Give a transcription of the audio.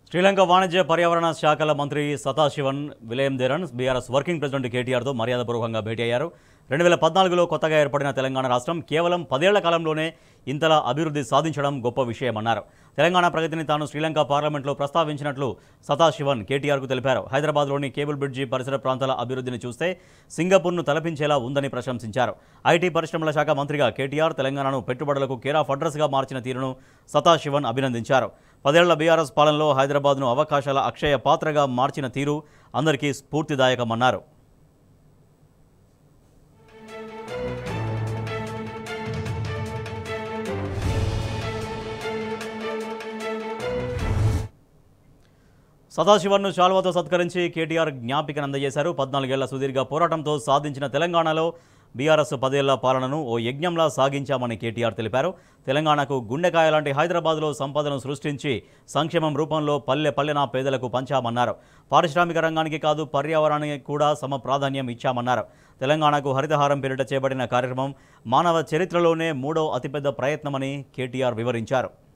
శ్రీలంక వాణిజ్య పర్యావరణ శాఖల మంత్రి సదాశివన్ విలయం దేరన్ బీఆర్ఎస్ వర్కింగ్ ప్రెసిడెంట్ కేటీఆర్తో మర్యాదపూర్వకంగా భేటీ అయ్యారు రెండు వేల పద్నాలుగులో కొత్తగా ఏర్పడిన తెలంగాణ రాష్ట్రం కేవలం పదేళ్ల కాలంలోనే ఇంతలా అభివృద్ధి సాధించడం గొప్ప విషయమన్నారు తెలంగాణ ప్రగతిని తాను శ్రీలంక పార్లమెంట్లో ప్రస్తావించినట్లు సదాశివన్ కేటీఆర్కు తెలిపారు హైదరాబాద్లోని కేబుల్ బ్రిడ్జి పరిసర ప్రాంతాల అభివృద్ధిని చూస్తే సింగపూర్ను తలపించేలా ఉందని ప్రశంసించారు ఐటీ పరిశ్రమల శాఖ మంత్రిగా కేటీఆర్ తెలంగాణను పెట్టుబడులకు కేర్ ఆఫ్ అడ్రస్గా మార్చిన తీరును సదాశివన్ అభినందించారు పదేళ్ల బీఆర్ఎస్ పాలనలో హైదరాబాద్ను అవకాశాల అక్షయ పాత్రగా మార్చిన తీరు అందరికీ స్ఫూర్తిదాయకమన్నారు సదాశివన్ను శాల్వాతో సత్కరించి కేటీఆర్ జ్ఞాపికను అందజేశారు పద్నాలుగేళ్ల సుదీర్ఘ పోరాటంతో సాధించిన తెలంగాణలో బీఆర్ఎస్ పదేళ్ల పాలనను ఓ యజ్ఞంలా సాగించామని కేటీఆర్ తెలిపారు తెలంగాణకు గుండెకాయ లాంటి హైదరాబాద్లో సంపదను సృష్టించి సంక్షేమం రూపంలో పల్లె పల్లెన పేదలకు పంచామన్నారు పారిశ్రామిక రంగానికి కాదు పర్యావరణానికి కూడా సమ ప్రాధాన్యం ఇచ్చామన్నారు తెలంగాణకు హరితహారం పేరిట చేపట్టిన కార్యక్రమం మానవ చరిత్రలోనే మూడో అతిపెద్ద ప్రయత్నమని కేటీఆర్ వివరించారు